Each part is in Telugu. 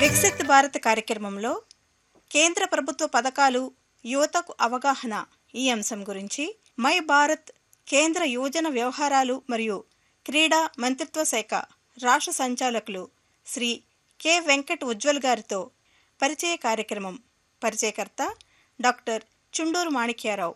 వికసిత్ భారత్ కార్యక్రమంలో కేంద్ర ప్రభుత్వ పథకాలు యువతకు అవగాహన ఈ అంశం గురించి మై భారత్ కేంద్ర యువజన వ్యవహారాలు మరియు క్రీడా మంత్రిత్వ శాఖ రాష్ట్ర సంచాలకులు శ్రీ కె వెంకట్ ఉజ్వల్ గారితో పరిచయ కార్యక్రమం పరిచయకర్త డాక్టర్ చుండూరు మాణిక్యారావు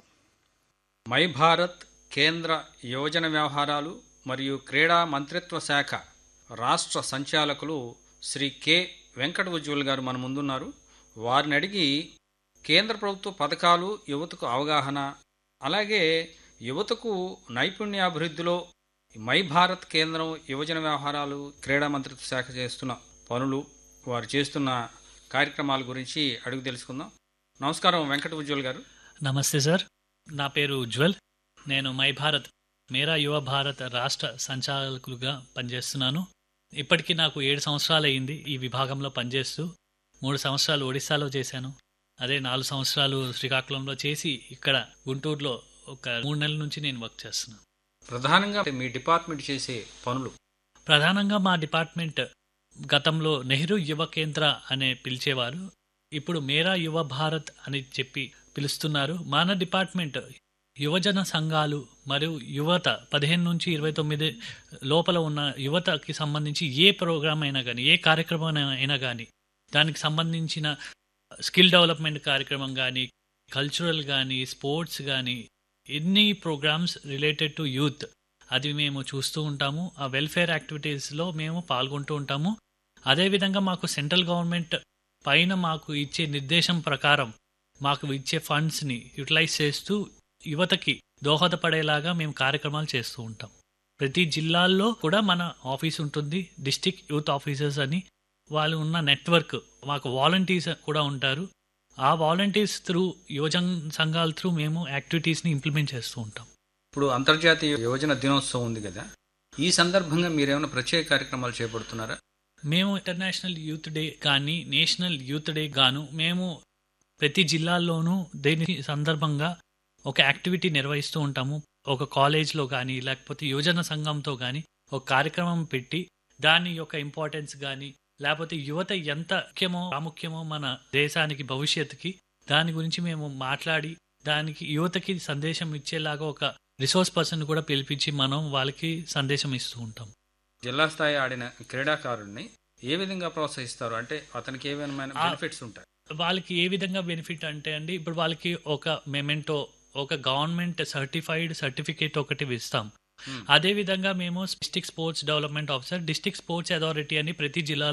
మై భారత్ కేంద్ర యువజన వ్యవహారాలు మరియు క్రీడా మంత్రిత్వ శాఖ రాష్ట్ర సంచాలకులు శ్రీ కె వెంకట ఉజ్వల్ గారు మన ముందున్నారు వారిని అడిగి కేంద్ర ప్రభుత్వ పథకాలు యువతకు అవగాహన అలాగే యువతకు నైపుణ్యాభివృద్ధిలో మై భారత్ కేంద్రం యువజన వ్యవహారాలు క్రీడా మంత్రిత్వ శాఖ చేస్తున్న పనులు వారు చేస్తున్న కార్యక్రమాల గురించి అడుగు తెలుసుకుందాం నమస్కారం వెంకట ఉజ్వల్ గారు నమస్తే సార్ నా పేరు ఉజ్వల్ నేను మై భారత్ మేరా యువ భారత్ రాష్ట్ర సంచాలకులుగా పనిచేస్తున్నాను ఇప్పటికీ నాకు ఏడు సంవత్సరాలు అయింది ఈ విభాగంలో పనిచేస్తూ మూడు సంవత్సరాలు ఒడిశాలో చేశాను అదే నాలుగు సంవత్సరాలు శ్రీకాకుళంలో చేసి ఇక్కడ గుంటూరులో ఒక మూడు నెలల నుంచి నేను వర్క్ చేస్తున్నాను ప్రధానంగా మీ డిపార్ట్మెంట్ చేసే పనులు ప్రధానంగా మా డిపార్ట్మెంట్ గతంలో నెహ్రూ యువ కేంద్ర అనే పిలిచేవారు ఇప్పుడు మేరా యువ భారత్ అని చెప్పి పిలుస్తున్నారు మన డిపార్ట్మెంట్ యువజన సంఘాలు మరియు యువత పదిహేను నుంచి ఇరవై తొమ్మిది లోపల ఉన్న యువతకి సంబంధించి ఏ ప్రోగ్రామ్ అయినా కానీ ఏ కార్యక్రమం అయినా కానీ దానికి సంబంధించిన స్కిల్ డెవలప్మెంట్ కార్యక్రమం కానీ కల్చరల్ కానీ స్పోర్ట్స్ కానీ ఎన్ని ప్రోగ్రామ్స్ రిలేటెడ్ టు యూత్ అది మేము చూస్తూ ఉంటాము ఆ వెల్ఫేర్ యాక్టివిటీస్లో మేము పాల్గొంటూ ఉంటాము అదేవిధంగా మాకు సెంట్రల్ గవర్నమెంట్ పైన మాకు ఇచ్చే నిర్దేశం ప్రకారం మాకు ఇచ్చే ఫండ్స్ని యూటిలైజ్ చేస్తూ యువతకి దోహదపడేలాగా మేము కార్యక్రమాలు చేస్తూ ఉంటాం ప్రతి జిల్లాల్లో కూడా మన ఆఫీస్ ఉంటుంది డిస్టిక్ యూత్ ఆఫీసర్స్ అని వాళ్ళు ఉన్న నెట్వర్క్ మాకు వాలంటీర్స్ కూడా ఉంటారు ఆ వాలంటీర్స్ త్రూ యువజన సంఘాల త్రూ మేము యాక్టివిటీస్ని ఇంప్లిమెంట్ చేస్తూ ఉంటాం ఇప్పుడు అంతర్జాతీయ యువజన దినోత్సవం ఉంది కదా ఈ సందర్భంగా మీరేమైనా ప్రత్యేక కార్యక్రమాలు చేపడుతున్నారా మేము ఇంటర్నేషనల్ యూత్ డే కానీ నేషనల్ యూత్ డే గాను మేము ప్రతి జిల్లాల్లోనూ దీని సందర్భంగా ఒక యాక్టివిటీ నిర్వహిస్తూ ఉంటాము ఒక కాలేజ్లో కానీ లేకపోతే యువజన సంఘంతో కానీ ఒక కార్యక్రమం పెట్టి దాని యొక్క ఇంపార్టెన్స్ కానీ లేకపోతే యువత ఎంత ముఖ్యమో ప్రాముఖ్యమో మన దేశానికి భవిష్యత్తుకి దాని గురించి మేము మాట్లాడి దానికి యువతకి సందేశం ఇచ్చేలాగా ఒక రిసోర్స్ పర్సన్ కూడా పిలిపించి మనం వాళ్ళకి సందేశం ఇస్తూ ఉంటాం జిల్లా స్థాయి ఆడిన క్రీడాకారుడిని ఏ విధంగా ప్రోత్సహిస్తారు అంటే అతనికి ఏమైనా ఆ- బెనిఫిట్స్ ఉంటాయి వాళ్ళకి ఏ విధంగా బెనిఫిట్ అంటే అండి ఇప్పుడు వాళ్ళకి ఒక మెమెంటో ఒక గవర్నమెంట్ సర్టిఫైడ్ సర్టిఫికేట్ ఒకటి ఇస్తాం Hmm. అదే విధంగా మేము district sports development officer district sports authority అని ప్రతి జిల్లాలో